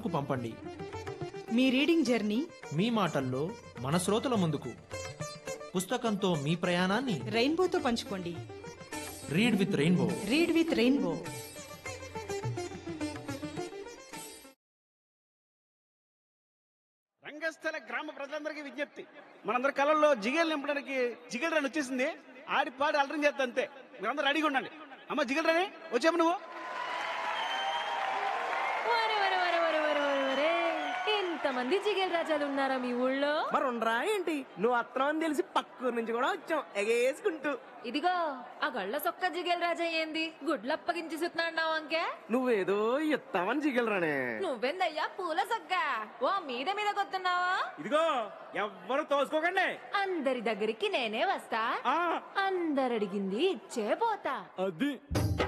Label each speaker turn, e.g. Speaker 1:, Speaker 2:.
Speaker 1: పంపండి
Speaker 2: మీ reading journey
Speaker 1: మీ మాటల్లో మన శ్రోతల ముందుకు పుస్తకంతో మీ ప్రయాణాన్ని
Speaker 2: రెయిన్బోతో పంచుకోండి
Speaker 1: read with rainbow
Speaker 2: read with rainbow
Speaker 3: రంగస్థల గ్రామ ప్రజలందరికీ విజ్ఞప్తి మనందరి కళల్లో జిగేలు నింపడానికి జిగేల్ రన్ వచ్చేసింది ఆడి పాడి అలరం చేస్తా అంతే మీరందరూ రెడీగా ఉండండి అమ్మ జిగేల్ రని వచ్చాము నువ్వు
Speaker 4: వరే వరే వరే వరే వరే వరే వరే ఇంతమంది జిగేల్ రాజాలు ఉన్నారా మీ ఊళ్ళో
Speaker 5: మరి ఉండరా ఏంటి నువ్వు అత్తనం అని తెలిసి పక్కూరు నుంచి కూడా వచ్చాం ఎగేసుకుంటూ
Speaker 4: ఇదిగో ఆ గళ్ళ సొక్క జిగేల్ రాజా ఏంది గుడ్లప్పగించి సుతున్నాడు అంకే
Speaker 5: నువ్వేదో ఇస్తామని జిగలరానే
Speaker 4: నువ్వెందయ్యా పూల సొక్క ఓ మీద మీద కొత్తున్నావా
Speaker 3: ఇదిగో ఎవ్వరు తోసుకోకండి
Speaker 4: అందరి దగ్గరికి నేనే వస్తా
Speaker 3: ఆ
Speaker 4: అందరడిగింది ఇచ్చే పోతా
Speaker 5: అది